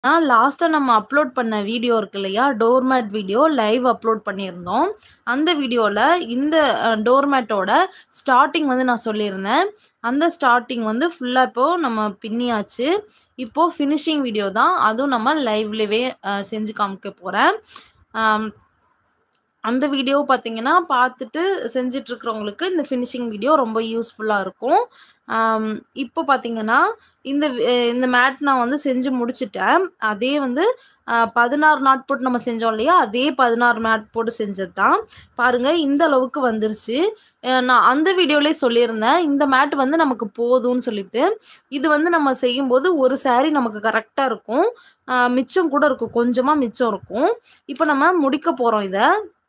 ஆ லாஸ்ட்டா நம்ம அப்லோட் பண்ண வீடியோ இருக்கு இல்லையா? Door mat video live upload பண்ணியிருந்தோம். அந்த வீடியோல இந்த அ டோர் மேட்டோட ஸ்டார்ட்டிங் வந்து நான் சொல்லியிருந்தேன். அந்த ஸ்டார்ட்டிங் வந்து ஃபுல்லா இப்போ நம்ம பின்னியாச்சு. இப்போ ஃபினிஷிங் வீடியோ தான். அதுவும் நம்ம லைவ்லவே அ செஞ்சு காமிக்க போறேன். அம் அந்த வீடியோ பார்த்தீங்கன்னா, பார்த்துட்டு செஞ்சுட்ருக்கிறவங்களுக்கு இந்த ஃபினிஷிங் வீடியோ ரொம்ப யூஸ்ஃபுல்லா இருக்கும். அம் இப்போ பார்த்தீங்கன்னா, இந்த வி இந்த மேட் நான் வந்து செஞ்சு முடிச்சுட்டேன். அதே வந்து அ 16 நாட் போட்டு நம்ம செஞ்சோம் இல்லையா? அதே 16 நாட் போட்டு செஞ்சது தான். பாருங்க இந்த அளவுக்கு வந்துருச்சு. அ நான் அந்த வீடியோலயே சொல்லியிருந்தேன். இந்த மேட் வந்து நமக்கு போதும்ன்னு சொல்லிட்டு. இது வந்து நம்ம செய்யும்போது ஒரு சாரி நமக்கு கரெக்ட்டா இருக்கும். அ மிச்சம் கூட இருக்கும். கொஞ்சமா மிச்சம் இருக்கும். இப்போ நம்ம முடிக்க போறோம் இத.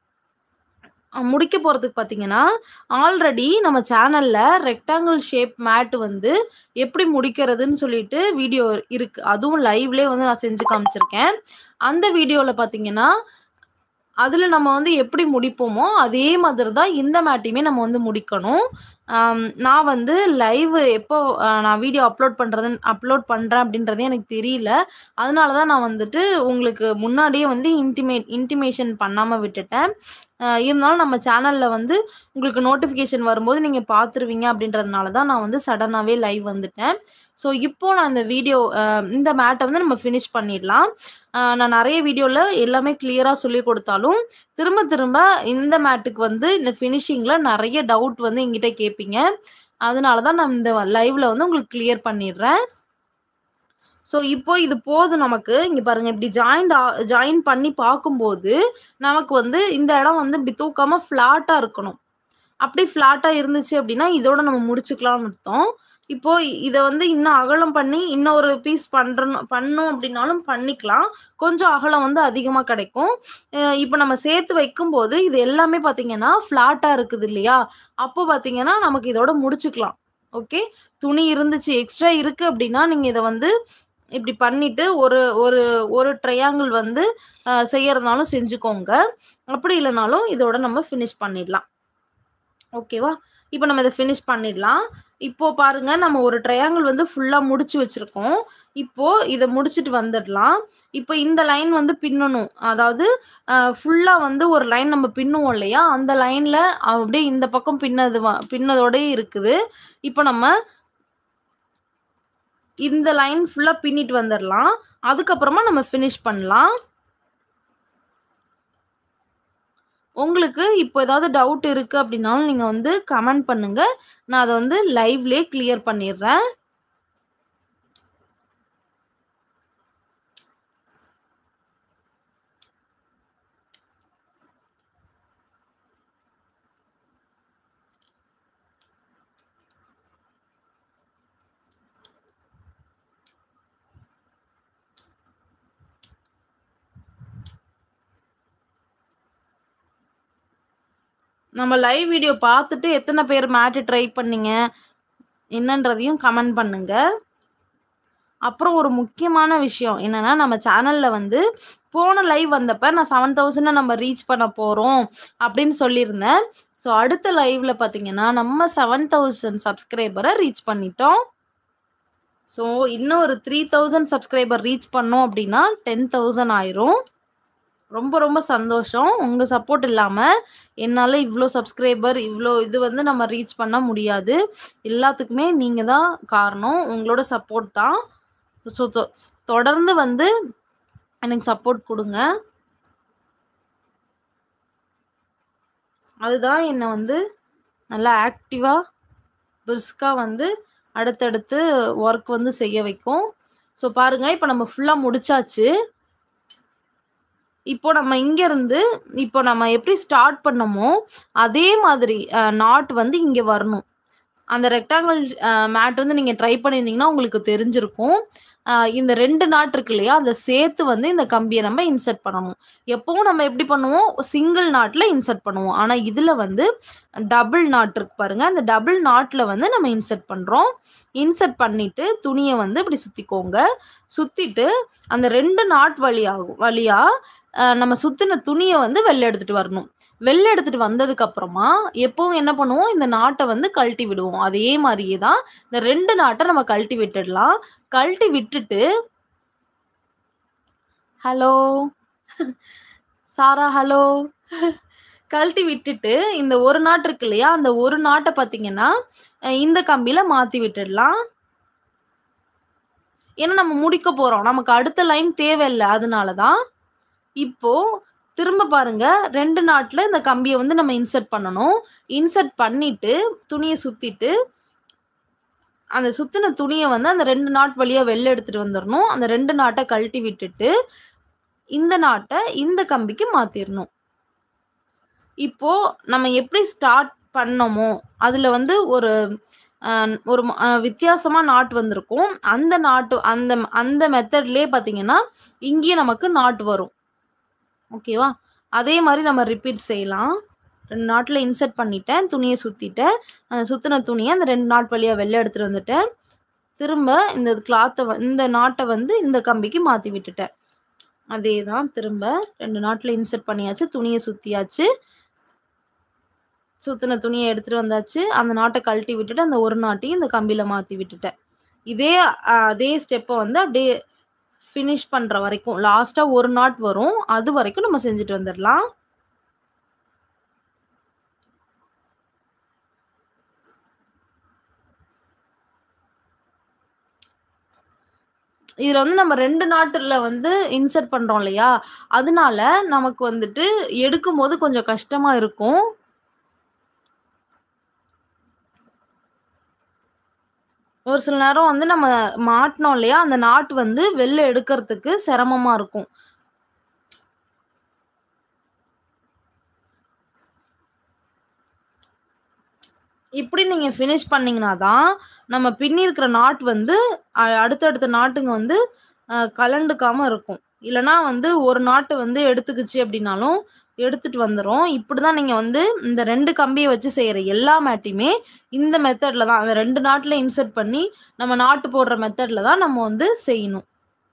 அ முடிக்க போறதுக்கு பார்த்தீங்கன்னா, ஆல்ரெடி நம்ம சேனல்ல ரெக்டாங்கிள் ஷேப் மேட் வந்து எப்படி முடிக்கிறதுன்னு சொல்லிட்டு வீடியோ இருக்கு. அதுவும் லைவ்லயே வந்து நான் செஞ்சு காமிச்சிருக்கேன். அந்த வீடியோல பார்த்தீங்கன்னா, அதுல நம்ம வந்து எப்படி முடிப்போமோ, அதே மாதிரி தான் இந்த மேட்டையுமே நம்ம வந்து முடிக்கணும். அம் நான் வந்து லைவ் எப்போ அ நான் வீடியோ அப்லோட் பண்றதுன்னு அப்லோட் பண்றேன் அப்படின்றதே எனக்கு தெரியல. அதனால தான் நான் வந்துட்டு உங்களுக்கு முன்னாடியே வந்து இன்டிமேட் இன்டிமேஷன் பண்ணாம விட்டுட்டேன். அ இருந்தாலும் நம்ம சேனல்ல வந்து உங்களுக்கு நோட்டிஃபிகேஷன் வரும்போது நீங்க பார்த்துருவீங்க அப்படின்றதுனால தான் நான் வந்து சடனாவே லைவ் வந்துட்டேன். ஸோ இப்போ நான் இந்த வீடியோ அ இந்த மேட்ட வந்து நம்ம ஃபினிஷ் பண்ணிடலாம். அ நான் நெறைய வீடியோல எல்லாமே கிளியரா சொல்லிக் குடுத்தாலும், திரும்ப திரும்ப இந்த மேட்டுக்கு வந்து இந்த ஃபினிஷிங்ல நெறைய டவுட் வந்து என்கிட்ட கேட்பீங்க. அதனால தான் நான் இந்த லைவ்ல வந்து உங்களுக்கு கிளியர் பண்ணிடுறேன். ஸோ இப்போ இது போதும் நமக்கு. இங்க பாருங்க இப்படி ஜாயிண்ட் ஆ ஜாயின் பண்ணி பார்க்கும்போது, நமக்கு வந்து இந்த இடம் வந்து இப்படி தூக்காம ஃப்ளாட்டா இருக்கணும். அப்படி ஃப்ளாட்டா இருந்துச்சு அப்படின்னா, இதோட நம்ம முடிச்சுக்கலாம்னு அர்த்தம். இப்போ இத வந்து இன்னும் அகலம் பண்ணி இன்னொரு பீஸ் பண்றணும் பண்ணோம் அப்படின்னாலும் பண்ணிக்கலாம். கொஞ்சம் அகலம் வந்து அதிகமா கிடைக்கும். அ இப்போ நம்ம சேர்த்து வைக்கும்போது, இது எல்லாமே பார்த்தீங்கன்னா, ஃப்ளாட்டா இருக்குது இல்லையா? அப்போ பார்த்தீங்கன்னா, நமக்கு இதோட முடிச்சுக்கலாம். ஓகே. துணி இருந்துச்சு, எக்ஸ்ட்ரா இருக்கு அப்படின்னா, நீங்க இத வந்து இப்படி பண்ணிட்டு ஒரு ஒரு ஒரு ட்ரையாங்கிள் வந்து அ செய்யறதுனாலும் செஞ்சுக்கோங்க. அப்படி இல்லனாலும் இதோட நம்ம ஃபினிஷ் பண்ணிடலாம். ஓகேவா? இப்போ நம்ம இத ஃபினிஷ் பண்ணிடலாம். இப்போ பாருங்க நம்ம ஒரு ட்ரையாங்கிள் வந்து ஃபுல்லா முடிச்சு வச்சிருக்கோம். இப்போ இத முடிச்சுட்டு வந்துடலாம். இப்போ இந்த லைன் வந்து பின்னணும். அதாவது அ ஃபுல்லா வந்து ஒரு லைன் நம்ம பின்னுவோம் இல்லையா? அந்த லைன்ல அப்படியே இந்த பக்கம் பின்னது வ பின்னதோடயே இருக்குது. இப்போ நம்ம இந்த லைன் ஃபுல்லா பின்னிட்டு வந்துரலாம். அதுக்கப்புறமா நம்ம ஃபினிஷ் பண்ணலாம். உங்களுக்கு இப்போ ஏதாவது டவுட் இருக்கு அப்படின்னாலும் நீங்க வந்து கமெண்ட் பண்ணுங்க. நான் அத வந்து லைவ்லயே கிளியர் பண்ணிடுறேன். நம்ம லைவ் வீடியோ பார்த்துட்டு எத்தன பேர் மேட் ட்ரை பண்ணீங்க? என்னன்றதையும் கமெண்ட் பண்ணுங்க. அப்புறம் ஒரு முக்கியமான விஷயம் என்னன்னா, நம்ம சேனல்ல வந்து போன லைவ் வந்தப்ப நான் 7000 நம்ம ரீச் பண்ண போறோம் அப்படின்னு சொல்லியிருந்தேன். ஸோ அடுத்த லைவ்ல பார்த்தீங்கன்னா, நம்ம 7000 சப்ஸ்கிரைபர ரீச் பண்ணிட்டோம். ஸோ இன்னும் ஒரு 3000 சப்ஸ்கிரைபர் ரீச் பண்ணோம் அப்படின்னா, 10000 ஆயிரும். ரொம்ப ரொம்ப சந்தோஷம். உங்க சப்போர்ட் இல்லாம என்னால இவ்ளோ சப்ஸ்கிரைபர், இவ்ளோ இது வந்து நம்ம ரீச் பண்ண முடியாது. எல்லாத்துக்குமே நீங்க தான் காரணம். உங்களோட சப்போர்ட் தான். ஸோ தொ தொடர்ந்து வந்து எனக்கு சப்போர்ட் குடுங்க. அதுதான் என்ன வந்து நல்லா ஆக்டிவா, பிரிஸ்கா வந்து அடுத்தடுத்து ஒர்க் வந்து செய்ய வைக்கும். ஸோ பாருங்க, இப்போ நம்ம ஃபுல்லா முடிச்சாச்சு. இப்போ நம்ம இங்கருந்து இப்போ நம்ம எப்படி ஸ்டார்ட் பண்ணோமோ, அதே மாதிரி அ நாட் வந்து இங்க வரணும். அந்த ரெக்டாங்கிள் அ மேட் வந்து நீங்க ட்ரை பண்ணியிருந்தீங்கன்னா, உங்களுக்கு தெரிஞ்சிருக்கும். அ இந்த 2 நாட் இருக்கு இல்லையா? அத சேர்த்து வந்து இந்த கம்பிய நம்ம இன்சர்ட் பண்ணணும். எப்பவும் நம்ம எப்படி பண்ணுவோம்? சிங்கிள் நாட்ல இன்சர்ட் பண்ணுவோம். ஆனா இதுல வந்து டபுள் நாட் இருக்கு பாருங்க. அந்த டபுள் நாட்ல வந்து நம்ம இன்சர்ட் பண்றோம். இன்சர்ட் பண்ணிட்டு துணிய வந்து இப்படி சுத்திக்கோங்க. சுத்திட்டு அந்த 2 நாட் வழியாகும் வழியா அ நம்ம சுத்துன துணிய வந்து வெளில எடுத்துட்டு வரணும். வெளில எடுத்துட்டு வந்ததுக்கு அப்புறமா, எப்பவும் என்ன பண்ணுவோம்? இந்த நாட்ட வந்து கழட்டி விடுவோம். அதே மாரியே தான் இந்த 2 நாட்ட நம்ம கழட்டி விட்டுடலாம். கழட்டி விட்டுட்டு ஹலோ சாரா ஹலோ கழட்டி விட்டுட்டு இந்த ஒரு நாட் இருக்கு இல்லையா அந்த ஒரு நாட்டை பார்த்தீங்கன்னா அஹ் இந்த கம்பியில மாத்தி விட்டுடலாம் ஏன்னா நம்ம முடிக்க போறோம் நமக்கு அடுத்த லைன் தேவையில்லை அதனால தான் இப்போ திரும்ப பாருங்க ரெண்டு நாட்ல இந்த கம்பியை வந்து நம்ம இன்சர்ட் பண்ணணும் இன்சர்ட் பண்ணிட்டு துணியை சுத்திட்டு அந்த சுத்தின துணியை வந்து அந்த ரெண்டு நாட் வழியா வெளில எடுத்துட்டு வந்துடணும் அந்த ரெண்டு நாட்டை கழட்டி விட்டுட்டு இந்த நாட்டை இந்த கம்பிக்கு மாத்திரணும் இப்போ நம்ம எப்படி ஸ்டார்ட் பண்ணோமோ அதுல வந்து ஒரு அஹ், ஒரு ம- அஹ், வித்தியாசமா நாட் வந்திருக்கும் அந்த நாட்டு அந்த அந்த மெத்தட்லயே பாத்தீங்கன்னா இங்கேயும் நமக்கு நாட் வரும் ஓகேவா அதே மாதிரி நம்ம ரிப்பீட் செய்யலாம் ரெண்டு நாட்டில் இன்சர்ட் பண்ணிட்டேன் துணியை சுற்றிட்டேன் அந்த சுற்றின துணியை அந்த ரெண்டு நாட் வழியாக வெளில எடுத்துகிட்டு வந்துட்டேன் திரும்ப இந்த கிளாத்தை இந்த நாட்டை வந்து இந்த கம்பிக்கு மாற்றி விட்டுட்டேன் அதே தான் திரும்ப ரெண்டு நாட்டில் இன்சர்ட் பண்ணியாச்சு துணியை சுற்றியாச்சு சுற்றின துணியை எடுத்துகிட்டு வந்தாச்சு அந்த நாட்டை கழட்டி விட்டுட்டு அந்த ஒரு நாட்டையும் இந்த கம்பியில் மாற்றி விட்டுட்டேன் இதே அஹ், அதே ஸ்டெப்பை வந்து அப்படியே ஃபினிஷ் பண்ணுற வரைக்கும் லாஸ்ட்டாக ஒரு நாட் வரும் அது வரைக்கும் நம்ம செஞ்சுட்டு வந்துடலாம் இதில் வந்து நம்ம ரெண்டு நாட்டில் வந்து இன்சர்ட் பண்ணுறோம் இல்லையா அதனால நமக்கு வந்துட்டு எடுக்கும்போது கொஞ்சம் கஷ்டமாக இருக்கும் ஒரு சில நேரம் வந்து நம்ம மாட்டினோம் இல்லையா அந்த நாட் வந்து வெளில எடுக்கிறதுக்கு சிரமமாக இருக்கும் இப்படி நீங்கள் ஃபினிஷ் பண்ணீங்கன்னா தான் நம்ம பின்னி இருக்கிற நாட் வந்து அ- அடுத்தடுத்த நாட்டுங்க வந்து அஹ், கலண்டுக்காம இருக்கும் இல்லைன்னா வந்து ஒரு நாட்டு வந்து எடுத்துக்கிச்சு அப்படின்னாலும் எடுத்துட்டு வந்துடும் இப்படி தான் நீங்கள் வந்து இந்த ரெண்டு கம்பியை வச்சு செய்கிற எல்லா மேட்டையுமே இந்த மெத்தடில் தான் அந்த ரெண்டு நாட்டில் இன்சர்ட் பண்ணி நம்ம நாட்டு போடுற மெத்தடில் தான் நம்ம வந்து செய்யணும்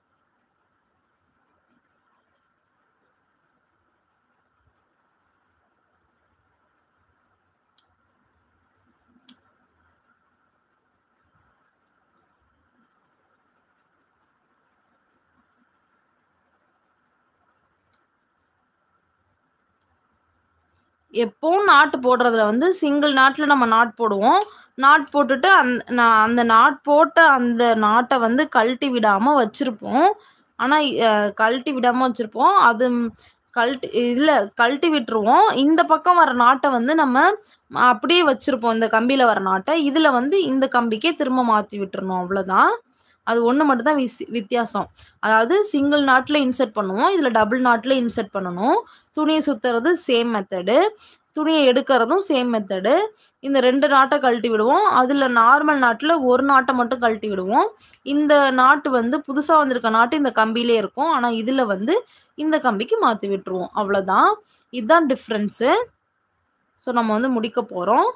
எப்பவும் நாட்டு போடுறதுல வந்து சிங்கிள் நாட்டில் நம்ம நாட் போடுவோம் நாட் போட்டுட்டு அந் நான் அந்த நாட் போட்ட அந்த நாட்டை வந்து கழட்டி விடாமல் வச்சுருப்போம் ஆனால் கழட்டி விடாமல் வச்சுருப்போம் அது ம், கழட்டி இல்லை கழட்டி விட்டுருவோம் இந்த பக்கம் வர நாட்டை வந்து நம்ம ம, அப்படியே வச்சுருப்போம் இந்த கம்பியில் வர நாட்டை இதில் வந்து இந்த கம்பிக்கே திரும்ப மாற்றி விட்டுறணும் அவ்வளோதான் அது ஒன்று மட்டும் தான் விஸ் வித்தியாசம் அதாவது சிங்கிள் நாட்டில் இன்சர்ட் பண்ணுவோம் இதில் டபுள் நாட்டில் இன்சர்ட் பண்ணணும் துணியை சுற்றுறது சேம் மெத்தடு துணியை எடுக்கிறதும் சேம் மெத்தடு இந்த ரெண்டு நாட்டை கழட்டி விடுவோம் அதில் நார்மல் நாட்டில் ஒரு நாட்டை மட்டும் கழட்டி விடுவோம் இந்த நாட்டு வந்து புதுசாக வந்திருக்க நாட்டு இந்த கம்பியிலே இருக்கும் ஆனால் இதில் வந்து இந்த கம்பிக்கு மாற்றி விட்டுருவோம் அவ்வளோதான் இதுதான் டிஃப்ரென்ஸு ஸோ நம்ம வந்து முடிக்க போகிறோம்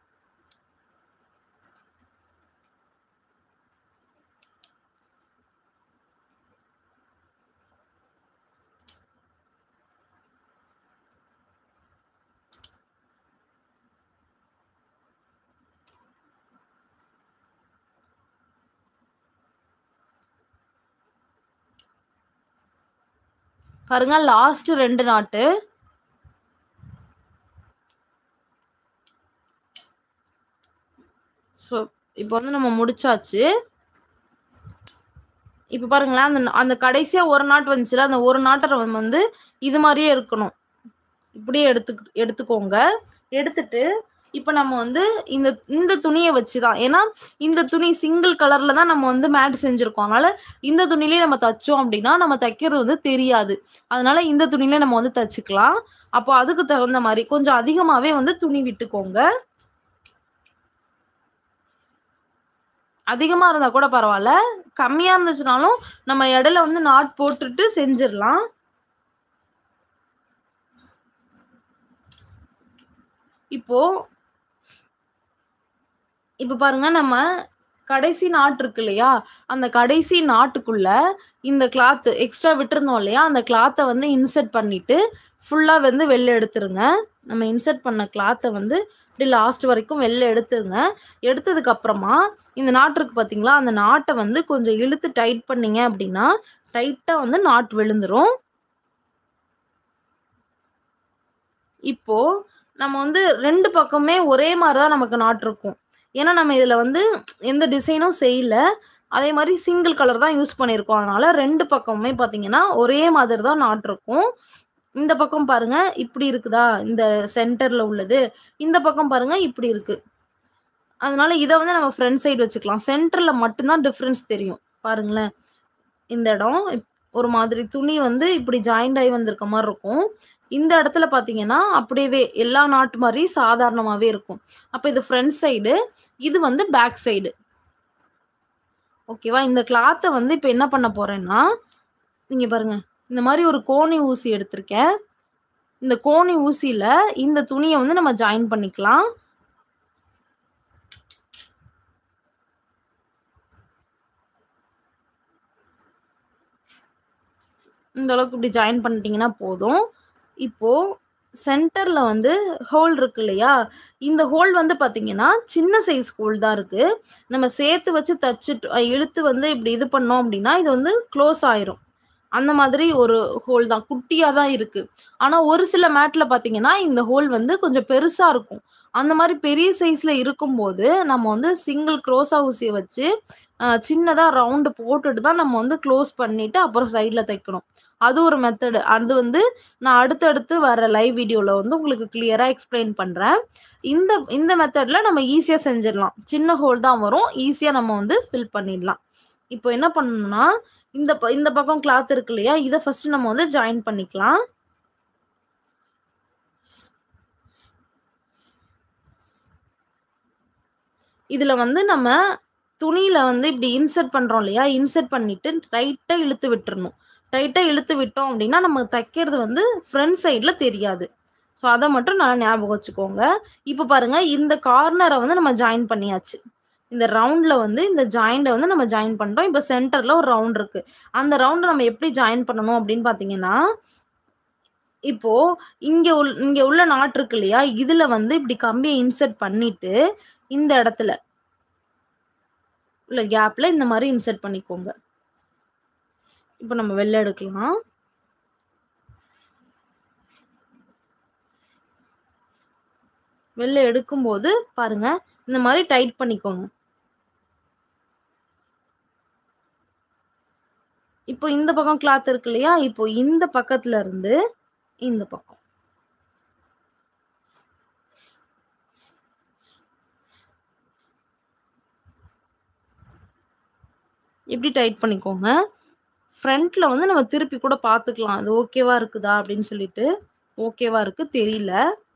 பாருங்க லாஸ்ட் ரெண்டு நாட்டு ஸோ இப்போ வந்து நம்ம முடிச்சாச்சு இப்போ பாருங்களேன் அந்த அந்த கடைசியாக ஒரு நாட் வந்துச்சுல அந்த ஒரு நாட்டை நம்ம வந்து இது மாதிரியே இருக்கணும் இப்படியே எடுத்து எடுத்துக்கோங்க எடுத்துட்டு இப்போ நம்ம வந்து இந்த இந்த துணியை வச்சு தான் ஏன்னா இந்த துணி சிங்கிள் கலரில் தான் நம்ம வந்து மேட் செஞ்சுருக்கோம் அதனால இந்த துணியிலே நம்ம தைச்சோம் அப்படின்னா நம்ம தைக்கிறது வந்து தெரியாது அதனால இந்த துணியிலே நம்ம வந்து தைச்சிக்கலாம் அப்போ அதுக்கு தகுந்த மாதிரி கொஞ்சம் அதிகமாகவே வந்து துணி விட்டுக்கோங்க அதிகமாக இருந்தால் கூட பரவாயில்ல கம்மியாக இருந்துச்சுனாலும் நம்ம இடையில வந்து நாட் போட்டுட்டு செஞ்சிடலாம் இப்போ இப்போ பாருங்க நம்ம கடைசி நாட் இருக்கு இல்லையா அந்த கடைசி நாட்டுக்குள்ள இந்த கிளாத் எக்ஸ்ட்ரா விட்டுருந்தோம் இல்லையா அந்த கிளாத்தை வந்து இன்சர்ட் பண்ணிட்டு ஃபுல்லாக வந்து வெளில எடுத்துருங்க நம்ம இன்சர்ட் பண்ண கிளாத்தை வந்து இப்படி லாஸ்ட் வரைக்கும் வெளில எடுத்துருங்க எடுத்ததுக்கு அப்புறமா இந்த நாட்டு இருக்கு பார்த்தீங்களா அந்த நாட்டை வந்து கொஞ்சம் இழுத்து டைட் பண்ணீங்க அப்படின்னா டைட்டாக வந்து நாட் விழுந்துரும் இப்போ நம்ம வந்து ரெண்டு பக்கமே ஒரே மாதிரி தான் நமக்கு நாட் இருக்கும் ஏன்னா நம்ம இதில் வந்து எந்த டிசைனும் செய்யல அதே மாதிரி சிங்கிள் கலர் தான் யூஸ் பண்ணியிருக்கோம் அதனால ரெண்டு பக்கமுமே பார்த்தீங்கன்னா ஒரே மாதிரி தான் நாட் இருக்கும் இந்த பக்கம் பாருங்க இப்படி இருக்குதா இந்த சென்டர்ல உள்ளது இந்த பக்கம் பாருங்க இப்படி இருக்கு அதனால இதை வந்து நம்ம ஃப்ரண்ட் சைடு வச்சுக்கலாம் சென்டர்ல மட்டும்தான் டிஃப்ரென்ஸ் தெரியும் பாருங்களேன் இந்த இடம் இப்- ஒரு மாதிரி துணி வந்து இப்படி ஜாயிண்ட் ஆகி வந்திருக்க மாதிரி இருக்கும் இந்த இடத்துல பார்த்தீங்கன்னா அப்படியே எல்லா நாட்டு மாதிரி சாதாரணமாகவே இருக்கும் அப்போ இது ஃப்ரண்ட் சைடு இது வந்து பேக் சைடு ஓகேவா இந்த கிளாத்தை வந்து இப்போ என்ன பண்ண போறேன்னா நீங்க பாருங்க இந்த மாதிரி ஒரு கோணி ஊசி எடுத்திருக்கேன் இந்த கோணி ஊசியில இந்த துணியை வந்து நம்ம ஜாயின் பண்ணிக்கலாம் இந்த அளவுக்கு இப்படி ஜாயின் பண்ணிட்டீங்கன்னா போதும் இப்போ சென்டர்ல வந்து ஹோல் இருக்கு இல்லையா இந்த ஹோல் வந்து பாத்தீங்கன்னா சின்ன சைஸ் ஹோல் தான் இருக்கு நம்ம சேர்த்து வச்சு தச்சுட்டு அஹ் இழுத்து வந்து இப்படி இது பண்ணோம் அப்படின்னா இது வந்து க்ளோஸ் ஆயிரும் அந்த மாதிரி ஒரு ஹோல் தான் குட்டியா தான் இருக்கு ஆனா ஒரு சில மேட்ல பாத்தீங்கன்னா இந்த ஹோல் வந்து கொஞ்சம் பெருசா இருக்கும் அந்த மாதிரி பெரிய சைஸ்ல இருக்கும்போது நம்ம வந்து சிங்கிள் க்ரோஸா ஊசியை வச்சு அஹ், சின்னதா ரவுண்டு போட்டுட்டு தான் நம்ம வந்து க்ளோஸ் பண்ணிட்டு அப்புறம் சைட்ல தைக்கணும் அது ஒரு மெத்தடு அது வந்து நான் அடுத்தடுத்து வர லைவ் வீடியோல வந்து உங்களுக்கு கிளியரா எக்ஸ்பிளைன் பண்றேன் இந்த இந்த மெத்தட்ல நம்ம ஈஸியா செஞ்சிடலாம் சின்ன ஹோல் தான் வரும் ஈஸியா நம்ம வந்து ஃபில் பண்ணிடலாம் இப்போ என்ன பண்ணணும்னா இந்த ப- இந்த பக்கம் கிளாத் இருக்கு இல்லையா இதை ஃபர்ஸ்ட் நம்ம வந்து ஜாயின் பண்ணிக்கலாம் இதுல வந்து நம்ம துணியில வந்து இப்படி இன்சர்ட் பண்றோம் இல்லையா இன்சர்ட் பண்ணிட்டு டைட்டா இழுத்து விட்டுறணும் டைட்டா இழுத்து விட்டோம் அப்படின்னா நம்ம தைக்கிறது வந்து ஃப்ரண்ட் சைடுல தெரியாது ஸோ அதை மட்டும் நான் ஞாபகம் வச்சுக்கோங்க இப்போ பாருங்க இந்த கார்னரை வந்து நம்ம ஜாயின் பண்ணியாச்சு இந்த ரவுண்ட்ல வந்து இந்த ஜாயிண்டை வந்து நம்ம ஜாயின் பண்ணிட்டோம் இப்போ சென்டர்ல ஒரு ரவுண்ட் இருக்கு அந்த ரவுண்டை நம்ம எப்படி ஜாயின் பண்ணணும் அப்படின்னு பார்த்தீங்கன்னா இப்போ இங்க உள் இங்க உள்ள நாட் இருக்கு இல்லையா இதுல வந்து இப்படி கம்பியை இன்சர்ட் பண்ணிட்டு இந்த இடத்துல உள்ள கேப்ல இந்த மாதிரி இன்சர்ட் பண்ணிக்கோங்க இப்போ நம்ம வெளில எடுக்கலாம் வெளில எடுக்கும்போது பாருங்க இந்த மாதிரி டைட் பண்ணிக்கோங்க இப்போ இந்த பக்கம் கிளாத் இருக்கு இல்லையா இப்போ இந்த பக்கத்துல இருந்து இந்த பக்கம் இப்படி டைட் பண்ணிக்கோங்க ஃப்ரண்ட்ல வந்து நம்ம திருப்பி கூட பார்த்துக்கலாம் அது ஓகேவா இருக்குதா அப்படின்னு சொல்லிட்டு ஓகேவா இருக்கு தெரியல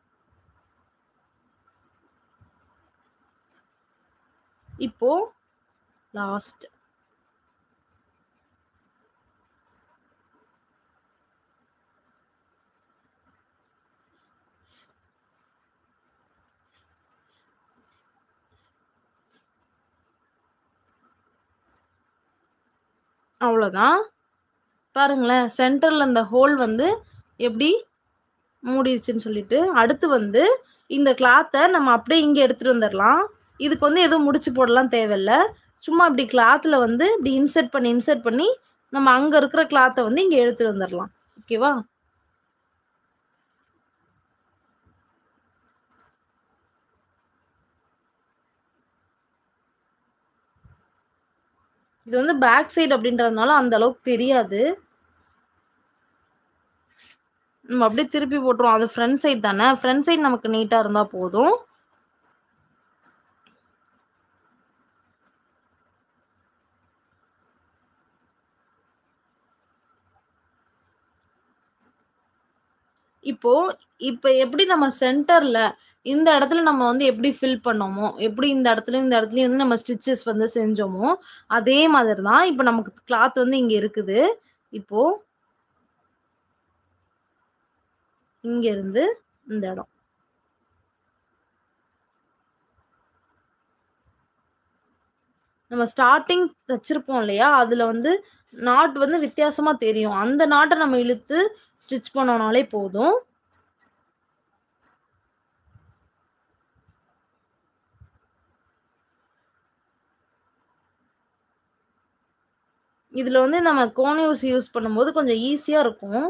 இப்போ லாஸ்ட் அவ்வளோதான் பாருங்களேன் சென்டர்ல இந்த ஹோல் வந்து எப்படி மூடிடுச்சுன்னு சொல்லிட்டு அடுத்து வந்து இந்த கிளாத்தை நம்ம அப்படியே இங்கே எடுத்துட்டு வந்துடலாம் இதுக்கு வந்து எதுவும் முடிச்சு போடலாம் தேவையில்ல சும்மா இப்படி கிளாத்ல வந்து இப்படி இன்சர்ட் பண்ணி இன்சர்ட் பண்ணி நம்ம அங்க இருக்கிற கிளாத்தை வந்து இங்க எடுத்துட்டு வந்துடலாம் ஓகேவா இது வந்து பேக் சைடு அப்படின்றதுனால அந்த அளவுக்கு தெரியாது நம்ம அப்படியே திருப்பி போட்டுருவோம் அது ஃப்ரண்ட் சைடு தானே ஃப்ரண்ட் சைடு நமக்கு நீட்டா இருந்தா போதும் இப்போ இப்போ எப்படி நம்ம சென்டர்ல இந்த இடத்துல நம்ம வந்து எப்படி ஃபில் பண்ணோமோ எப்படி இந்த இடத்துலயும் இந்த இடத்துலயும் வந்து நம்ம ஸ்டிச்சஸ் வந்து செஞ்சோமோ அதே மாதிரி தான் இப்போ நமக்கு கிளாத் வந்து இங்க இருக்குது இப்போ இங்க இருந்து இந்த இடம் நம்ம ஸ்டார்டிங் தச்சிருப்போம் இல்லையா அதுல வந்து நாட் வந்து வித்தியாசமா தெரியும் அந்த நாட்டை நம்ம இழுத்து ஸ்டிச் பண்ணோம்னாலே போதும் இதில் வந்து நம்ம கோணி ஊசி யூஸ் பண்ணும்போது கொஞ்சம் ஈஸியாக இருக்கும்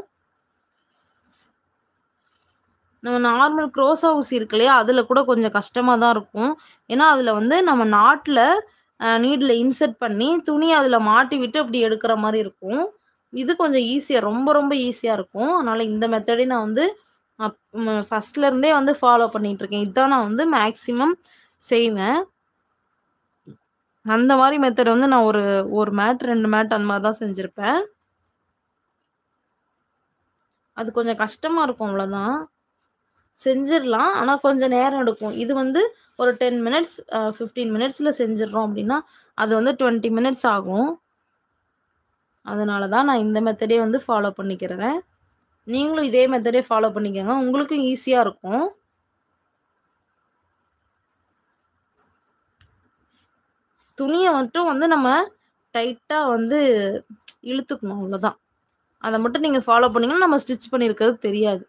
நம்ம நார்மல் க்ரோஸா ஊசி இருக்கு இல்லையா அதில் கூட கொஞ்சம் கஷ்டமாக தான் இருக்கும் ஏன்னா அதில் வந்து நம்ம நாட்டில் நீடில் இன்செர்ட் பண்ணி துணி அதில் மாட்டி விட்டு அப்படி எடுக்கிற மாதிரி இருக்கும் இது கொஞ்சம் ஈஸியாக ரொம்ப ரொம்ப ஈஸியாக இருக்கும் அதனால் இந்த மெத்தடே நான் வந்து ஃபஸ்ட்லேருந்தே வந்து ஃபாலோ பண்ணிகிட்ருக்கேன் இதுதான் நான் வந்து மேக்ஸிமம் செய்வேன் அந்த மாதிரி மெத்தட் வந்து நான் ஒரு ஒரு மேட் ரெண்டு மேட் அந்த மாதிரி தான் செஞ்சுருப்பேன் அது கொஞ்சம் கஷ்டமாக இருக்கும் அவ்வளோதான் செஞ்சிடலாம் ஆனால் கொஞ்சம் நேரம் எடுக்கும் இது வந்து ஒரு டென் மினிட்ஸ் ஃபிஃப்டீன் மினிட்ஸில் செஞ்சிடுறோம் அப்படின்னா அது வந்து டுவெண்ட்டி மினிட்ஸ் ஆகும் அதனால தான் நான் இந்த மெத்தடே வந்து ஃபாலோ பண்ணிக்கிறேன் நீங்களும் இதே மெத்தடே ஃபாலோ பண்ணிக்கோங்க உங்களுக்கும் ஈஸியாக இருக்கும் துணியை மட்டும் வந்து நம்ம டைட்டாக வந்து இழுத்துக்கணும் அவ்வளோதான் அதை மட்டும் நீங்கள் ஃபாலோ பண்ணிங்கன்னா நம்ம ஸ்டிச் பண்ணியிருக்கிறது தெரியாது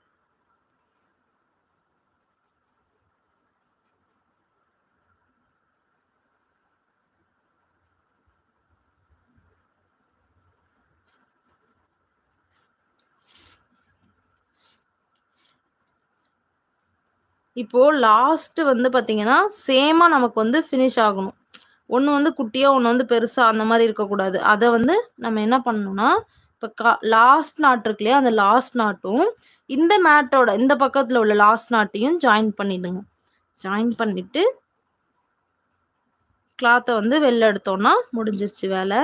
இப்போது லாஸ்ட்டு வந்து பார்த்திங்கன்னா சேமாக நமக்கு வந்து ஃபினிஷ் ஆகணும் ஒன்று வந்து குட்டியாக ஒன்று வந்து பெருசாக அந்த மாதிரி இருக்கக்கூடாது அதை வந்து நம்ம என்ன பண்ணணும்னா இப்போ கா லாஸ்ட் நாட் இருக்கு இல்லையா அந்த லாஸ்ட் நாட்டும் இந்த மேட்டோட இந்த பக்கத்தில் உள்ள லாஸ்ட் நாட்டையும் ஜாயின் பண்ணிடுங்க ஜாயின் பண்ணிவிட்டு கிளாத்தை வந்து வெளில எடுத்தோன்னா முடிஞ்சிருச்சு வேலை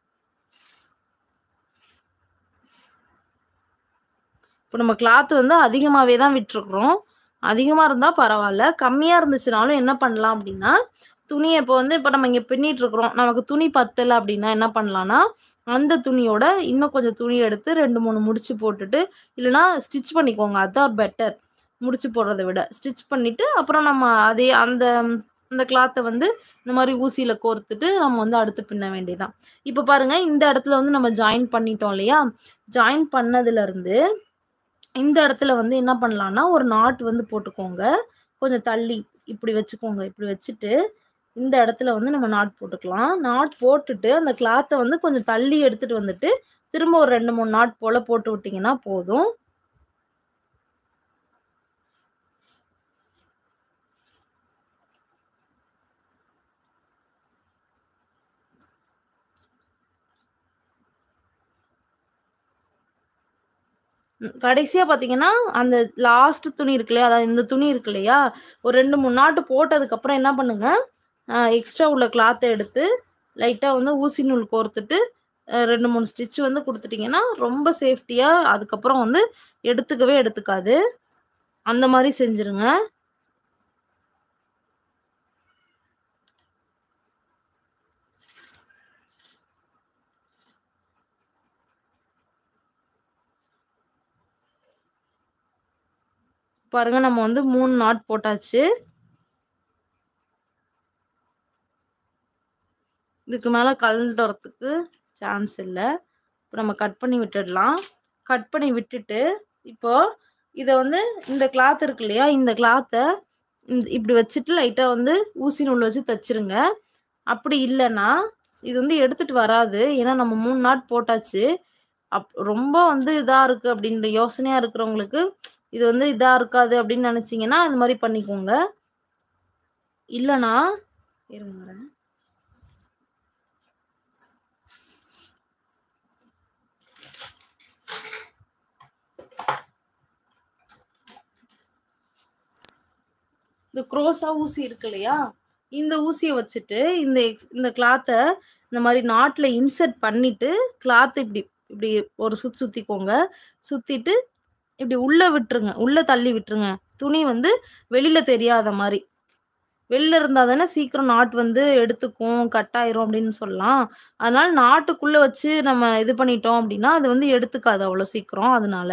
இப்போ நம்ம கிளாத் வந்து அதிகமாகவே தான் விட்டுருக்குறோம் அதிகமாக இருந்தால் பரவாயில்ல கம்மியாக இருந்துச்சுனாலும் என்ன பண்ணலாம் அப்படின்னா துணியை இப்போ வந்து இப்போ நம்ம இங்கே பின்னிட்டுருக்குறோம் நமக்கு துணி பத்தலை அப்படின்னா என்ன பண்ணலான்னா அந்த துணியோட இன்னும் கொஞ்சம் துணி எடுத்து ரெண்டு மூணு முடிச்சு போட்டுட்டு இல்லைனா ஸ்டிச் பண்ணிக்கோங்க அதான் பெட்டர் முடிச்சு போடுறத விட ஸ்டிச் பண்ணிவிட்டு அப்புறம் நம்ம அதே அந்த அந்த கிளாத்தை வந்து இந்த மாதிரி ஊசியில் கோர்த்துட்டு நம்ம வந்து அடுத்து பின்ன வேண்டியதான் இப்போ பாருங்கள் இந்த இடத்துல வந்து நம்ம ஜாயின் பண்ணிட்டோம் இல்லையா ஜாயின் பண்ணதுலேருந்து இந்த இடத்துல வந்து என்ன பண்ணலான்னா ஒரு நாட் வந்து போட்டுக்கோங்க கொஞ்சம் தள்ளி இப்படி வச்சுக்கோங்க இப்படி வச்சுட்டு இந்த இடத்துல வந்து நம்ம நாட் போட்டுக்கலாம் நாட் போட்டுட்டு அந்த கிளாத்தை வந்து கொஞ்சம் தள்ளி எடுத்துட்டு வந்துட்டு திரும்ப ஒரு ரெண்டு மூணு நாட் போல் போட்டு விட்டிங்கன்னா போதும் கடைசியாக பார்த்தீங்கன்னா அந்த லாஸ்ட் துணி இருக்கு இல்லையா அதாவது இந்த துணி இருக்கு இல்லையா ஒரு ரெண்டு மூணு நாட்டு போட்டதுக்கப்புறம் என்ன பண்ணுங்க எக்ஸ்ட்ரா உள்ள கிளாத்தை எடுத்து லைட்டாக வந்து ஊசி நூல் கோர்த்துட்டு அஹ் ரெண்டு மூணு ஸ்டிச் வந்து கொடுத்துட்டிங்கன்னா ரொம்ப சேஃப்டியாக அதுக்கப்புறம் வந்து எடுத்துக்கவே எடுத்துக்காது அந்த மாதிரி செஞ்சுருங்க பாருங்க நம்ம வந்து மூணு நாட் போட்டாச்சு இதுக்கு மேலே கலந்துட்டு வரத்துக்கு சான்ஸ் இல்லை இப்போ நம்ம கட் பண்ணி விட்டுடலாம் கட் பண்ணி விட்டுட்டு இப்போ இதை வந்து இந்த கிளாத் இருக்கு இல்லையா இந்த கிளாத்தை இந்த இப்படி வச்சுட்டு லைட்டாக வந்து ஊசி நூல் வச்சு தைச்சிருங்க அப்படி இல்லைன்னா இது வந்து எடுத்துட்டு வராது ஏன்னா நம்ம மூணு நாட் போட்டாச்சு அப் ரொம்ப வந்து இதாக இருக்குது அப்படின்ற யோசனையாக இருக்கிறவங்களுக்கு இது வந்து இதாக இருக்காது அப்படின்னு நினச்சிங்கன்னா இந்த மாதிரி பண்ணிக்கோங்க இல்லைனா இருங்க வரேன் இந்த குரோஸா ஊசி இருக்கு இல்லையா இந்த ஊசியை வச்சுட்டு இந்த எக்ஸ் இந்த கிளாத்தை இந்த மாதிரி நாட்டில் இன்சர்ட் பண்ணிட்டு கிளாத் இப்படி இப்படி ஒரு சுற்றி சுற்றிக்கோங்க சுற்றிட்டு இப்படி உள்ளே விட்டுருங்க உள்ளே தள்ளி விட்டுருங்க துணி வந்து வெளியில் தெரியாத மாதிரி வெளில இருந்தால் தானே சீக்கிரம் நாட் வந்து எடுத்துக்கும் கட் ஆயிரும் அப்படின்னு சொல்லலாம் அதனால நாட்டுக்குள்ளே வச்சு நம்ம இது பண்ணிட்டோம் அப்படின்னா அது வந்து எடுத்துக்காது அவ்வளோ சீக்கிரம் அதனால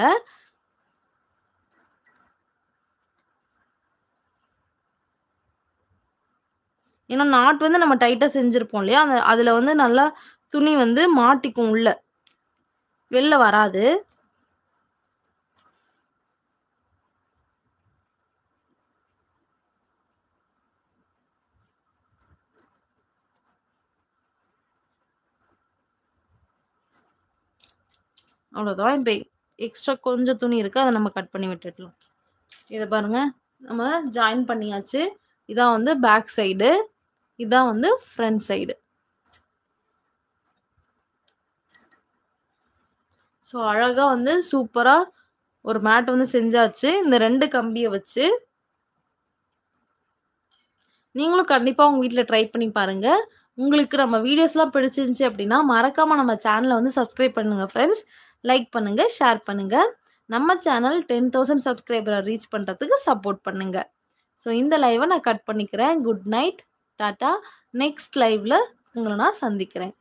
ஏன்னா நாட் வந்து நம்ம டைட்டாக செஞ்சுருப்போம் இல்லையா அந்த அதில் வந்து நல்லா துணி வந்து மாட்டிக்கும் உள்ள வெளில வராது அவ்வளோதான் இப்போ எக்ஸ்ட்ரா கொஞ்சம் துணி இருக்குது அதை நம்ம கட் பண்ணி விட்டுடலாம் இதை பாருங்கள் நம்ம ஜாயின் பண்ணியாச்சு இதான் வந்து பேக் சைடு இதான் வந்து ஃப்ரண்ட் சைடு ஸோ அழகாக வந்து சூப்பராக ஒரு மேட் வந்து செஞ்சாச்சு இந்த ரெண்டு கம்பியை வச்சு நீங்களும் கண்டிப்பாக உங்கள் வீட்டில் ட்ரை பண்ணி பாருங்கள் உங்களுக்கு நம்ம வீடியோஸ்லாம் பிடிச்சிருந்துச்சி அப்படின்னா மறக்காமல் நம்ம சேனலை வந்து சப்ஸ்கிரைப் பண்ணுங்கள் ஃப்ரெண்ட்ஸ் லைக் பண்ணுங்கள் ஷேர் பண்ணுங்கள் நம்ம சேனல் டென் தௌசண்ட் சப்ஸ்கிரைபரை ரீச் பண்ணுறதுக்கு சப்போர்ட் பண்ணுங்கள் ஸோ இந்த லைவை நான் கட் பண்ணிக்கிறேன் குட் நைட் டாட்டா நெக்ஸ்ட் லைவில் உங்களை நான் சந்திக்கிறேன்